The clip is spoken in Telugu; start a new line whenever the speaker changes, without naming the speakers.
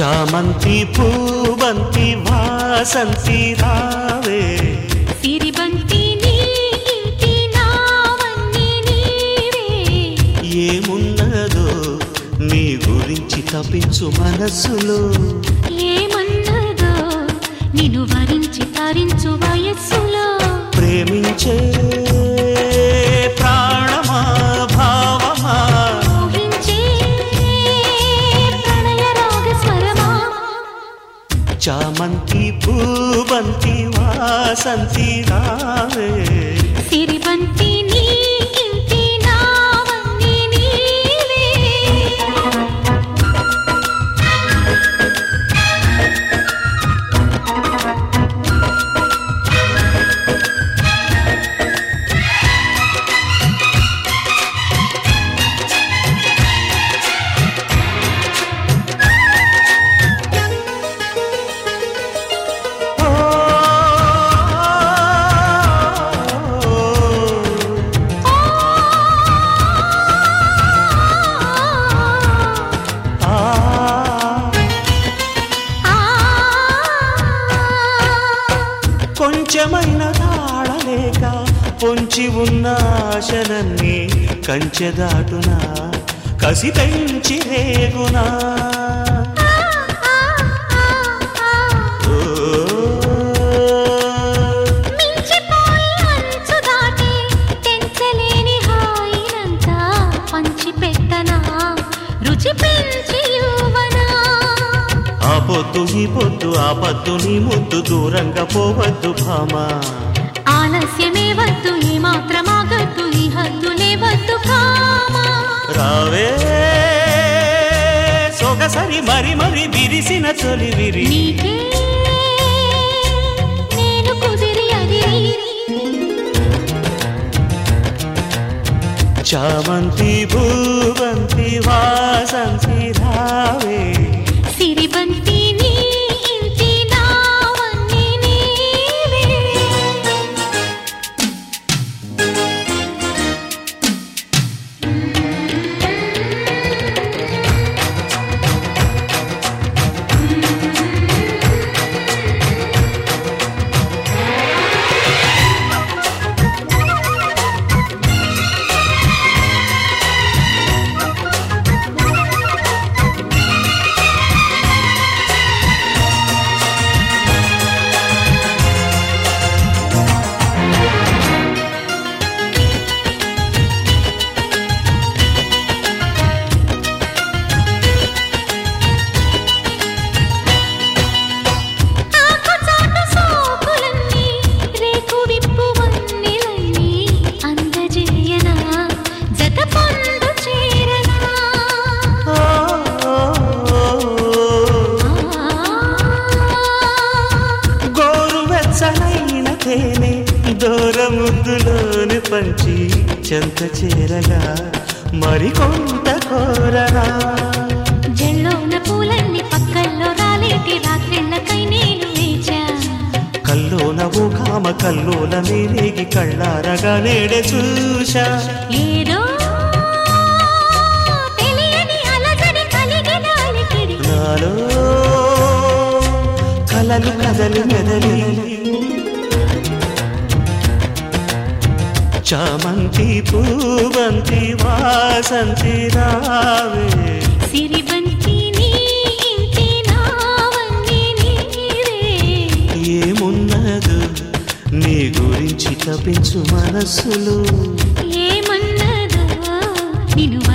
చామంతి పూవంతి వాసంతి రావే
సిరిబంతి నీ ఇంటి నావన్నీ నీవే
ఏమున్నదో నీ గురించి తపించు మనస్సులో
ఏమన్నదో నిన్ను వరించి తరించు వయస్సులో
ప్రేమించే ప్రాణమా భావమా
ఊహించే ప్రణయ రాగ స్వరమా
చామంతి పూవంతి వాసంతి రావే
సిరిబంతి నీ ఇంటి నావన్నీ నీవే
ఆ
ఆ
కొంచెమైన తాళలేక పొంచి ఉన్న ఆశలన్నీ కంచె దాటునా కసి పెంచి రేగునా ఓ,
మించిపోయి అంచు దాటి తెంచలేని హాయినంతా పంచిపెట్టనా రుచి పెంచి యువనా
ఆ పొద్దు ఈ పొద్దు ఆ పద్దు నీ ముద్దు దూరంగా పోవద్దు భామా
ఆలస్యమే వద్దు ఈ మాత్రమాగద్దు ఈ హద్దులే వద్దు కామా
రావే సొగసరి మరి మరి విరిసిన తొలి విరి
నీకే నేను కుదిరి అదిరి
చామంతి భూవంతి వాసంతి రావే
సిరిబంతి నీ ఇంటి నావన్నీ నీవే ఆకుచాటు సోకులన్నీ, రేకు విప్పు వన్నెలన్నీ అందజేయనా, జత పొందు చేరనా.
ఓ, గోరువెచ్చనైన తేనె దూర ముద్దులోని పంచి చెంత చేరగా మరికొంత కోరనా
జల్లోన పూలన్నీ పక్కల్లో రాలేటి రాత్రిళ్ళకై నేను వేచా.
కల్లోన ఓ కామ కల్లోల మేరేగి కళ్ళారగా నేడే చూశా
ఏదో తెలియని అలజడి కలిగిన అలికిడి.
నాలో కలలు కదలి మెదలి చామంతి పూవంతి వాసంతి రావే
సిరిబంతి నీ ఇంటి నావన్నీ నీవే
ఏమున్నదు నీ గురించి తపించు మనస్సులో
ఏమన్నదో నిన్ను